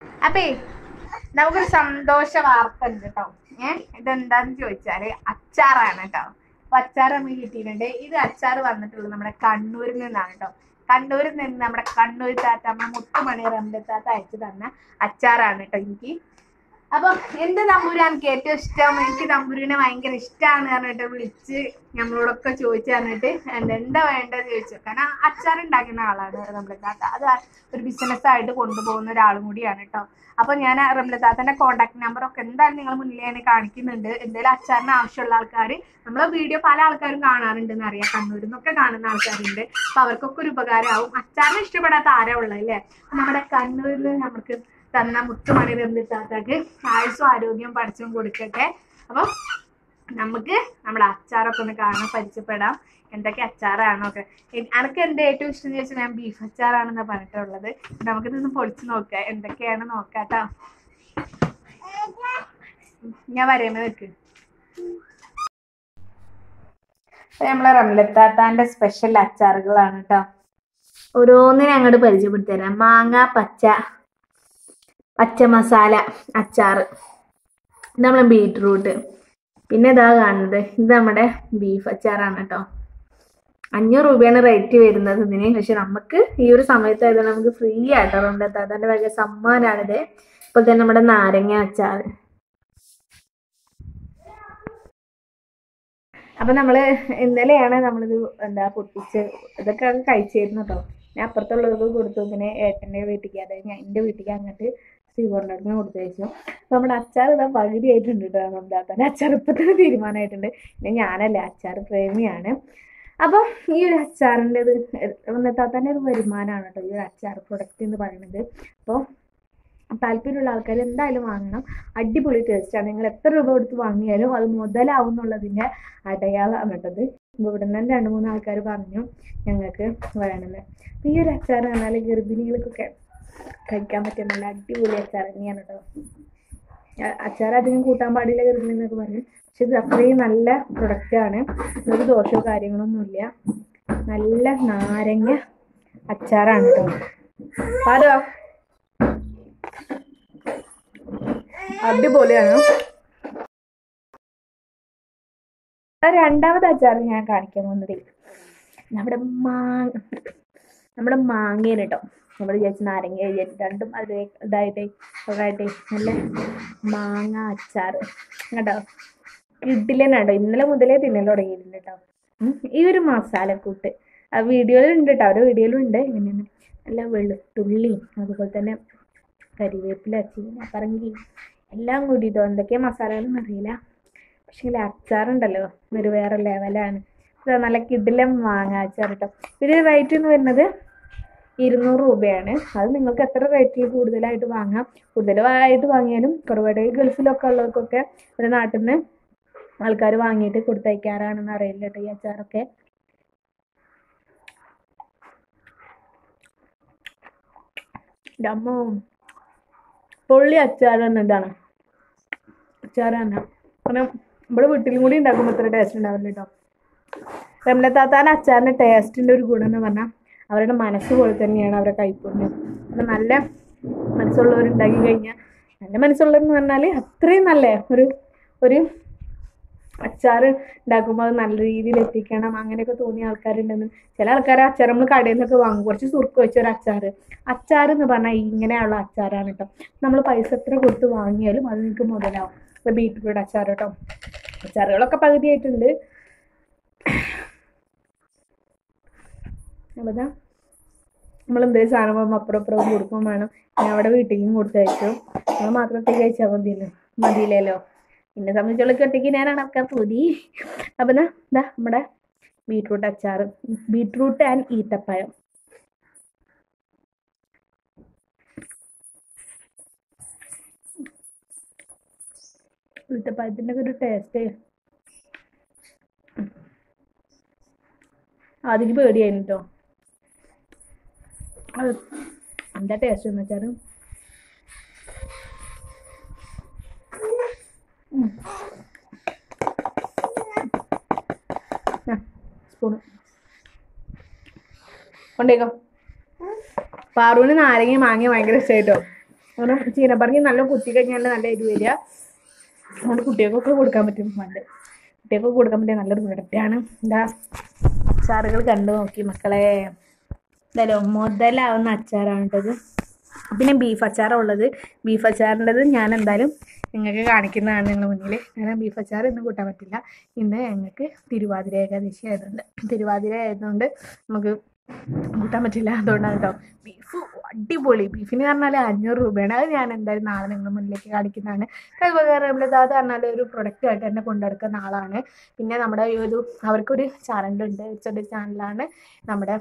അപ്പേ നമുക്കൊരു സന്തോഷ വാർത്ത ഉണ്ട് കേട്ടോ ഏഹ് ഇതെന്താന്ന് ചോദിച്ചാല് അച്ചാറാണ് കേട്ടോ അപ്പൊ അച്ചാർ നമുക്ക് കിട്ടിയിട്ടുണ്ട് ഇത് അച്ചാർ വന്നിട്ടുള്ളത് നമ്മുടെ കണ്ണൂരിൽ നിന്നാണ് കേട്ടോ കണ്ണൂരിൽ നിന്ന് നമ്മുടെ കണ്ണൂർ താത്ത നമ്മുടെ മുത്തുമണി റംലത്താത്ത അയച്ചു തന്ന അച്ചാറാണ് കേട്ടോ എനിക്ക് അപ്പൊ എന്ത് നമ്പൂരാൻ എനിക്ക് ഏറ്റവും ഇഷ്ടം എനിക്ക് നമ്പൂരിനെ ഭയങ്കര ഇഷ്ടമാണ് പറഞ്ഞിട്ട് വിളിച്ച് നമ്മളോടൊക്കെ ചോദിച്ചു പറഞ്ഞിട്ട് എന്താ എന്താ വേണ്ടത് ചോദിച്ചു കാരണം അച്ചാർ ഉണ്ടാക്കുന്ന ആളാണ് റംലത്താത്ത അത് ഒരു ബിസിനസ് ആയിട്ട് കൊണ്ടുപോകുന്ന ഒരാളും കൂടിയാണ് കേട്ടോ അപ്പൊ ഞാൻ റംലത്താത്തന്റെ കോൺടാക്ട് നമ്പർ ഒക്കെ എന്തായാലും നിങ്ങൾ മുന്നിൽ ഞാൻ കാണിക്കുന്നുണ്ട് എന്തെങ്കിലും അച്ചാറിന് ആവശ്യമുള്ള ആൾക്കാർ നമ്മളെ വീഡിയോ പല ആൾക്കാരും കാണാറുണ്ടെന്ന് അറിയാം കണ്ണൂരിൽ നിന്നൊക്കെ കാണുന്ന ആൾക്കാരുണ്ട് അപ്പൊ അവർക്കൊക്കെ ഒരു ഉപകാരമാവും അച്ചാറിന് ഇഷ്ടപ്പെടാത്ത ആരാ ഉള്ളത് അല്ലേ നമ്മുടെ കണ്ണൂരിൽ നമുക്ക് തന്ന മുത്തുമണി റംലത്താത്തക്ക് ആയുസും ആരോഗ്യം പഠിച്ചും കൊടുക്കട്ടെ അപ്പം നമുക്ക് നമ്മുടെ അച്ചാറൊക്കെ ഒന്ന് കാണാൻ പരിചയപ്പെടാം എന്തൊക്കെ അച്ചാറാണോ ഒക്കെ എനിക്ക് എൻ്റെ ഏറ്റവും ഇഷ്ടം എന്ന് ചോദിച്ചാൽ ഞാൻ ബീഫ് അച്ചാറാണെന്നാണ് പറഞ്ഞിട്ടുള്ളത് നമുക്കിതൊന്ന് പൊളിച്ച് നോക്കാം എന്തൊക്കെയാണ് നോക്കാട്ടോ ഞാൻ വരയുമ്പോ നിൽക്ക് നമ്മളെ റംലത്താത്താന്റെ സ്പെഷ്യൽ അച്ചാറുകളാണ് കേട്ടോ ഓരോന്നിനും അങ്ങോട്ട് പരിചയപ്പെടുത്തി തരാം മാങ്ങ പച്ച പച്ച മസാല അച്ചാറ് ഇത് നമ്മളെ ബീറ്റ്റൂട്ട് പിന്നെ ഇതാ കാണുന്നത് ഇത് നമ്മുടെ ബീഫ് അച്ചാറാണ് കേട്ടോ അഞ്ഞൂറ് രൂപയാണ് റേറ്റ് വരുന്നത് ഇതിന് പക്ഷെ നമുക്ക് ഈ ഒരു സമയത്തായതുകൊണ്ട് നമുക്ക് ഫ്രീ ആയിട്ടോ നമ്മുടെ താത്താന്റെ വക സമ്മാനാണിത് ഇപ്പോൾ തന്നെ നമ്മുടെ നാരങ്ങ അച്ചാർ അപ്പൊ നമ്മള് ഇന്നലെയാണ് നമ്മളിത് എന്താ പൊട്ടിച്ച് ഇതൊക്കെ കഴിച്ചിരുന്നു കേട്ടോ ഞാൻ അപ്പുറത്തുള്ളവർക്ക് കൊടുത്തു പിന്നെ ഏട്ടൻ്റെ വീട്ടിലേക്ക് അതായത് ഞാൻ എൻ്റെ വീട്ടിലേക്ക് അങ്ങോട്ട് ശ്രീകോണ്ടടുന്ന് കൊടുത്തയച്ചു അപ്പൊ നമ്മുടെ അച്ചാർ ഇതാ പകുതി ആയിട്ടുണ്ട് കേട്ടോ നമ്മുടെ അത്താൻ്റെ അച്ചാർ ഇപ്പൊ തന്നെ തീരുമാനമായിട്ടുണ്ട് പിന്നെ ഞാനല്ലേ അച്ചാർ പ്രേമിയാണ് അപ്പൊ ഈ ഒരു അച്ചാറിൻ്റെ ഇത് താത്താൻ്റെ ഒരു വരുമാനമാണ് കേട്ടോ ഈ ഒരു അച്ചാർ പ്രൊഡക്റ്റ് എന്ന് പറയുന്നത് അപ്പോൾ താല്പര്യമുള്ള ആൾക്കാർ എന്തായാലും വാങ്ങണം അടിപൊളി ടേസ്റ്റാണ് നിങ്ങൾ എത്ര രൂപ കൊടുത്ത് വാങ്ങിയാലും അത് മുതലാവും എന്നുള്ളതിൻ്റെ അടയാളമാണ് കേട്ടത് ഇപ്പൊ ഇവിടെ നിന്ന് രണ്ട് മൂന്ന് ആൾക്കാർ പറഞ്ഞു ഞങ്ങൾക്ക് വേണമെന്ന് അപ്പൊ ഈ ഒരു അച്ചാർ പറഞ്ഞാൽ ഗർഭിണികൾക്കൊക്കെ കഴിക്കാൻ പറ്റിയ നല്ല അടിപൊളി അച്ചാർ തന്നെയാണ് കേട്ടോ അ- അച്ചാർ അധികം കൂട്ടാൻ പാടില്ല ഗർഭിണി എന്നൊക്കെ പറയും പക്ഷെ ഇത് അത്രയും നല്ല പ്രൊഡക്റ്റാണ് ഒരു ദോഷമോ കാര്യങ്ങളൊന്നുമില്ല നല്ല നാരങ്ങ അച്ചാറാണ് കേട്ടോ പാലോ അടിപൊളിയാണ് ആ രണ്ടാമത്തെ അച്ചാർ ഞാൻ കാണിക്കാൻ പോകുന്നത് നമ്മുടെ മാങ്ങ നമ്മുടെ മാങ്ങയാണ് കേട്ടോ നമ്മൾ വിചാരിച്ച നാരങ്ങ വിചാരിച്ചു രണ്ടും അത് ഇതായിട്ട് ഒക്കെ നല്ല മാങ്ങ അച്ചാർ കേട്ടോ കിഡിലനാട്ടോ ഇന്നലെ മുതലേ തിന്നൽ തുടങ്ങിയിട്ടുണ്ട് കേട്ടോ ഉം. ഈ ഒരു മസാലക്കൂട്ട് ആ വീഡിയോയിലും ഉണ്ട് കേട്ടോ അവരുടെ വീഡിയോയിലും ഉണ്ട് ഇങ്ങനെയാണ് നല്ല വെളുത്തുള്ളി അതുപോലെ തന്നെ കരിവേപ്പില ചീനപ്പറങ്കി എല്ലാം കൂടിയിട്ടോ എന്തൊക്കെയാ മസാലകളെന്ന് അറിയില്ല പക്ഷേ അച്ചാറുണ്ടല്ലോ ഒരു വേറെ ലെവലാണ് ഇത് നല്ല കിടിലം മാങ്ങ അച്ചാർ കേട്ടോ ഇതിന് റേറ്റ് എന്ന് വരുന്നത് ഇരുന്നൂറ് രൂപയാണ് അത് നിങ്ങൾക്ക് എത്ര റേറ്റിൽ കൂടുതലായിട്ട് വാങ്ങാം കൂടുതലായിട്ട് വാങ്ങിയാലും കുറവായിട്ട് ഗൾഫിലൊക്കെ ഉള്ളവർക്കൊക്കെ ഒരു നാട്ടിൽ നിന്ന് ആൾക്കാർ വാങ്ങിയിട്ട് കൊടുത്തയക്കാറാണെന്ന് അറിയില്ല കേട്ടോ ഈ അച്ചാറൊക്കെ അമ്മോ പൊള്ളി അച്ചാർ തന്നെ ഇതാണ് അച്ചാർ തന്നെ കാരണം നമ്മുടെ വീട്ടിലും കൂടി ഉണ്ടാക്കുമ്പോൾ ഇത്ര ടേസ്റ്റ് ഉണ്ടാവില്ല കേട്ടോ റംലത്താത്താൻ അച്ചാറിൻ്റെ ടേസ്റ്റിൻ്റെ ഒരു ഗുണം എന്ന് പറഞ്ഞാൽ അവരുടെ മനസ്സ് പോലെ തന്നെയാണ് അവരുടെ കൈപ്പുണ്യം അപ്പം നല്ല മനസ്സുള്ളവരുണ്ടാക്കി കഴിഞ്ഞാൽ നല്ല മനസ്സുള്ളവരെന്ന് പറഞ്ഞാൽ അത്രയും നല്ല ഒരു ഒരു അച്ചാർ ഉണ്ടാക്കുമ്പോൾ അത് നല്ല രീതിയിൽ എത്തിക്കണം അങ്ങനെയൊക്കെ തോന്നിയ ആൾക്കാരുണ്ടെന്ന് ചില ആൾക്കാർ അച്ചാർ നമ്മൾ കടയിൽ നിന്നൊക്കെ വാങ്ങും കുറച്ച് സുറുക്ക് വെച്ചൊരു അച്ചാർ അച്ചാർ എന്ന് പറഞ്ഞാൽ ഇങ്ങനെയുള്ള അച്ചാറാണ് കേട്ടോ നമ്മൾ പൈസ എത്ര കൊടുത്ത് വാങ്ങിയാലും അത് നിങ്ങൾക്ക് മുതലാവും ഇപ്പോൾ ബീറ്റ്റൂട്ട് അച്ചാർ കേട്ടോ അച്ചാറുകളൊക്കെ പകുതിയായിട്ടുണ്ട് അപ്പോൾ ദാ നമ്മൾ എന്തെങ്കിലും സാധനം പോകുമ്പോൾ അപ്പുറം അപ്പുറം കൊടുക്കും വേണം ഞാൻ അവിടെ വീട്ടിലേക്കും കൊടുത്തയച്ചു നമ്മൾ മാത്രം ഒറ്റയ്ക്ക് കഴിച്ചാൽ മതിയല്ലോ മതിയില്ലല്ലോ എന്നെ സംബന്ധിച്ചുള്ള ഒറ്റയ്ക്ക് ഞാനാണ് ഒക്കെ പൂതി അപ്പം ദാ ദാ നമ്മുടെ ബീട്രൂട്ട് അച്ചാർ ബീട്രൂട്ട് ആൻഡ് ഈത്തപ്പഴം ഈത്തപ്പഴത്തിൻ്റെ ഒക്കെ ഒരു ടേസ്റ്റ് അതിന് പേടിയായിരുന്നു കേട്ടോ അത് എന്താ ടേസ്റ്റ് എന്ന് വെച്ചാൽ സ്പൂണ് കൊണ്ടേക്കോ പാറുവിന് നാരങ്ങ മാങ്ങ ഭയങ്കര ഇഷ്ടമായിട്ടോ കാരണം ചീനപ്പറങ്ങി നല്ല കുത്തി കഴിഞ്ഞാൽ നല്ല എരിവ് വരിക അതുകൊണ്ട് കുട്ടികൾക്കൊക്കെ കൊടുക്കാൻ പറ്റും പണ്ട് കുട്ടികൾക്ക് കൊടുക്കാൻ പറ്റിയ നല്ലൊരു പ്രൊഡക്റ്റാണ് എന്താ അച്ചാറുകൾ കണ്ടു നോക്കി മക്കളെ എന്തായാലും മുതലാവുന്ന അച്ചാറാണ് കേട്ടത് പിന്നെ ബീഫ് അച്ചാറാണ് ഉള്ളത് ബീഫ് അച്ചാറിൻ്റെത് ഞാൻ എന്തായാലും നിങ്ങൾക്ക് കാണിക്കുന്നതാണ് നിങ്ങളുടെ മുന്നിൽ കാരണം ബീഫ് അച്ചാർ ഇന്ന് കൂട്ടാൻ പറ്റില്ല ഇന്ന് ഞങ്ങൾക്ക് തിരുവാതിര ഏകാദശി ആയതുകൊണ്ട് തിരുവാതിര ആയതുകൊണ്ട് നമുക്ക് കൂട്ടാൻ പറ്റില്ല അതുകൊണ്ടാണ് കേട്ടോ ബീഫ് അടിപൊളി ബീഫിന് പറഞ്ഞാൽ അഞ്ഞൂറ് രൂപയാണ് അത് ഞാൻ എന്തായാലും നാളെ നിങ്ങളുടെ മുന്നിലേക്ക് കാണിക്കുന്നതാണ് അതുപോലെ റംലതാത് പറഞ്ഞാൽ ഒരു പ്രൊഡക്റ്റ് ആയിട്ട് തന്നെ കൊണ്ടെടുക്കുന്ന ആളാണ് പിന്നെ നമ്മുടെ ഈ ഒരു അവർക്കൊരു ചാനലുണ്ട് ചെറിയ ചാനലാണ് നമ്മുടെ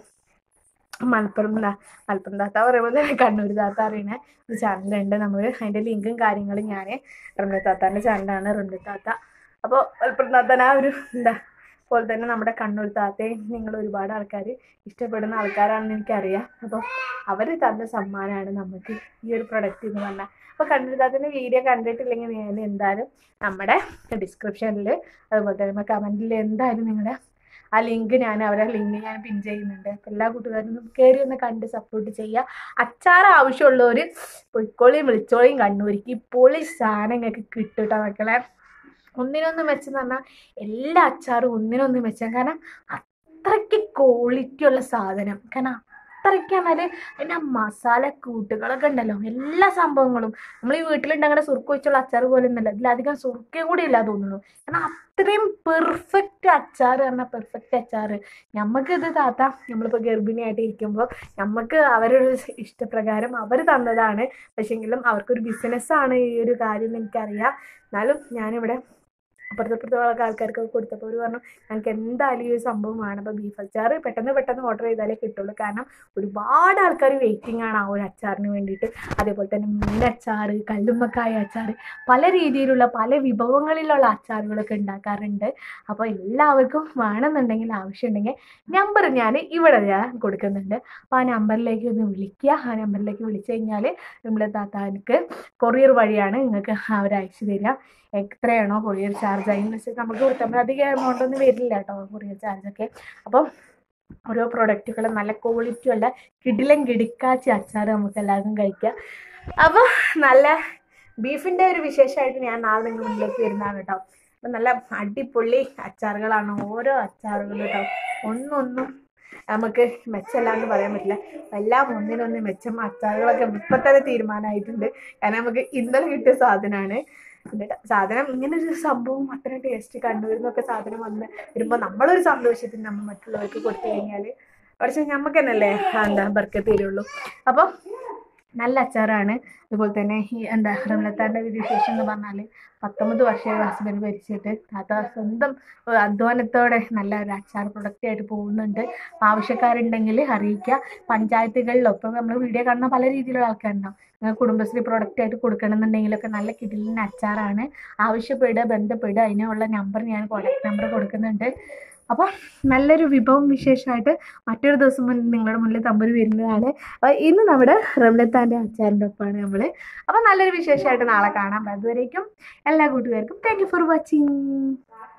മലപ്പുറം എന്താ മലപ്പുറം താത്ത പറയുമ്പോൾ തന്നെ കണ്ണൂർ താത്ത അറിയണ ഒരു ചാനലുണ്ട് നമ്മൾ അതിൻ്റെ ലിങ്കും കാര്യങ്ങളും ഞാൻ റംല താത്താൻ്റെ ചാനലാണ് റംല താത്ത അപ്പോൾ മലപ്പുറം താത്തന ആ ഒരു എന്താ പോലെ തന്നെ നമ്മുടെ കണ്ണൂർ താത്തയും നിങ്ങൾ ഒരുപാട് ആൾക്കാർ ഇഷ്ടപ്പെടുന്ന ആൾക്കാരാണെന്ന് എനിക്കറിയാം അപ്പോൾ അവർ തന്ന സമ്മാനമാണ് നമുക്ക് ഈ ഒരു പ്രൊഡക്റ്റ് എന്ന് പറഞ്ഞാൽ അപ്പോൾ കണ്ണൂർ താത്തൻ്റെ വീഡിയോ കണ്ടിട്ടില്ലെങ്കിൽ ഞാൻ എന്തായാലും നമ്മുടെ ഡിസ്ക്രിപ്ഷനിൽ അതുപോലെ തന്നെ കമൻറ്റിൽ എന്തായാലും നിങ്ങളുടെ ആ ലിങ്ക് ഞാൻ അവരുടെ ലിങ്ക് ഞാൻ പിൻ ചെയ്യുന്നുണ്ട് അപ്പോൾ എല്ലാ കൂട്ടുകാരും ഒന്ന് കയറി ഒന്ന് കണ്ട് സപ്പോർട്ട് ചെയ്യുക അച്ചാർ ആവശ്യമുള്ളവർ പൊയ്ക്കോളിയും വിളിച്ചോളിയും കണ്ണൂരിക്ക് പൊളി സാധനം നിങ്ങൾക്ക് കിട്ടും കേട്ടോ മക്കളെ ഒന്നിനൊന്ന് മെച്ചം പറഞ്ഞാൽ എല്ലാ അച്ചാറും ഒന്നിനൊന്ന് മെച്ചം കാരണം അത്രയ്ക്ക് ക്വാളിറ്റി ഉള്ള സാധനം കാരണം അത്രയ്ക്ക് പറഞ്ഞാൽ അതിൻ്റെ ആ മസാല കൂട്ടുകളൊക്കെ ഉണ്ടല്ലോ എല്ലാ സംഭവങ്ങളും നമ്മൾ ഈ വീട്ടിലുണ്ടാകുന്ന സുറുക്ക് വെച്ചുള്ള അച്ചാർ പോലെ ഒന്നുമല്ല ഇതിലധികം സുറുക്കയും കൂടി ഇല്ല തോന്നുന്നു കാരണം അത്രയും പെർഫെക്റ്റ് അച്ചാർ പറഞ്ഞാൽ പെർഫെക്റ്റ് അച്ചാർ നമുക്കിത് താത്ത നമ്മളിപ്പോൾ ഗർഭിണിയായിട്ട് ഇരിക്കുമ്പോൾ നമുക്ക് അവരുടെ ഇഷ്ടപ്രകാരം അവർ തന്നതാണ് പക്ഷെങ്കിലും അവർക്കൊരു ബിസിനസ്സാണ് ഈ ഒരു കാര്യം എന്ന് എനിക്കറിയാം എന്നാലും ഞാനിവിടെ അപ്പുറത്തെ ഇപ്പുറത്തെ ആൾക്കാർക്കൊക്കെ കൊടുത്തപ്പോൾ അവർ പറഞ്ഞു ഞങ്ങൾക്ക് എന്തായാലും ഈ ഒരു സംഭവം വേണം അപ്പോൾ ബീഫ് അച്ചാർ പെട്ടെന്ന് പെട്ടെന്ന് ഓർഡർ ചെയ്താലേ കിട്ടുള്ളൂ കാരണം ഒരുപാട് ആൾക്കാർ വെയിറ്റിംഗ് ആണ് ആ ഒരു അച്ചാറിന് വേണ്ടിയിട്ട് അതേപോലെ തന്നെ മീനച്ചാർ കല്ലുമ്മക്കായ അച്ചാർ പല രീതിയിലുള്ള പല വിഭവങ്ങളിലുള്ള അച്ചാറുകളൊക്കെ ഉണ്ടാക്കാറുണ്ട് അപ്പോൾ എല്ലാവർക്കും വേണമെന്നുണ്ടെങ്കിൽ ആവശ്യമുണ്ടെങ്കിൽ നമ്പർ ഞാൻ ഇവിടെ ഞാൻ കൊടുക്കുന്നുണ്ട് അപ്പോൾ ആ നമ്പറിലേക്ക് ഒന്ന് വിളിക്കുക ആ നമ്പറിലേക്ക് വിളിച്ചു കഴിഞ്ഞാൽ നമ്മൾ താത്താർക്ക് കൊറിയർ വഴിയാണ് നിങ്ങൾക്ക് അവർ അയച്ചു തരിക എത്രയാണോ കൊറിയർ ചാർജ് അതിന് വെച്ചാൽ നമുക്ക് കൊടുത്താൽ അധികം എമൗണ്ട് ഒന്നും വരില്ല കേട്ടോ കൊറിയർ ചാർജൊക്കെ അപ്പം ഓരോ പ്രൊഡക്റ്റുകൾ നല്ല ക്വാളിറ്റി ഉള്ള കിടിലം കിടിക്കാച്ചി അച്ചാർ നമുക്ക് എല്ലാവർക്കും കഴിക്കാം അപ്പോൾ നല്ല ബീഫിൻ്റെ ഒരു വിശേഷമായിട്ട് ഞാൻ നാളെ നിങ്ങൾ മുന്നിലേക്ക് വരുന്നതാണ് കേട്ടോ അപ്പം നല്ല അടിപൊളി അച്ചാറുകളാണ് ഓരോ അച്ചാറുകളും കേട്ടോ ഒന്നൊന്നും നമുക്ക് മെച്ചമല്ലാന്ന് പറയാൻ പറ്റില്ല എല്ലാം ഒന്നിനൊന്ന് മെച്ചം അച്ചാറുകളൊക്കെ ഇപ്പം തന്നെ തീരുമാനമായിട്ടുണ്ട് കാരണം നമുക്ക് ഇന്നലെ കിട്ടിയ സാധനമാണ് എന്നിട്ട് സാധനം ഇങ്ങനെ ഒരു സംഭവം അത്ര ടേസ്റ്റ് കണ്ടുവരുന്നൊക്കെ സാധനം വന്ന് വരുമ്പോൾ നമ്മളൊരു സന്തോഷത്തിന് നമ്മൾ മറ്റുള്ളവർക്ക് കൊടുത്തു കഴിഞ്ഞാൽ പക്ഷെ നമുക്ക് തന്നെയല്ലേ എന്താ ബർക്കത്ത് തരുള്ളൂ അപ്പോൾ നല്ല അച്ചാറാണ് അതുപോലെ തന്നെ ഈ എന്താ റംലത്താൻ്റെ വിശേഷം എന്ന് പറഞ്ഞാൽ പത്തൊമ്പത് വർഷം ഹസ്ബൻഡ് ഭരിച്ചിട്ട് താത്ത സ്വന്തം ഏഹ്, അധ്വാനത്തോടെ നല്ല ഒരു അച്ചാർ പ്രൊഡക്റ്റ് ആയിട്ട് പോകുന്നുണ്ട് ആവശ്യക്കാരുണ്ടെങ്കിൽ അറിയിക്കുക പഞ്ചായത്തുകളിലോ ഇപ്പം നമ്മൾ വീഡിയോ കാണുന്ന പല രീതിയിലുള്ള ആൾക്കാരുണ്ടാവും നിങ്ങൾ കുടുംബശ്രീ പ്രൊഡക്റ്റ് ആയിട്ട് കൊടുക്കണമെന്നുണ്ടെങ്കിലൊക്കെ നല്ല കിടിലിന് അച്ചാറാണ് ആവശ്യപ്പെടുക ബന്ധപ്പെടുക അതിനുള്ള നമ്പർ ഞാൻ കോൺടാക്ട് നമ്പർ കൊടുക്കുന്നുണ്ട് അപ്പോൾ നല്ലൊരു വിഭവം വിശേഷമായിട്ട് മറ്റൊരു ദിവസം മുൻ നിങ്ങളുടെ മുന്നിൽ തമ്പൂര് വരുന്നതാണ് അപ്പോൾ ഇന്ന് നമ്മുടെ റംലത്താൻ്റെ അച്ചാറിൻ്റെ ഒപ്പമാണ് നമ്മൾ അപ്പോൾ നല്ലൊരു വിശേഷമായിട്ട് നാളെ കാണാം അതുവരേക്കും എല്ലാ കൂട്ടുകാർക്കും താങ്ക് യു ഫോർ വാച്ചിങ്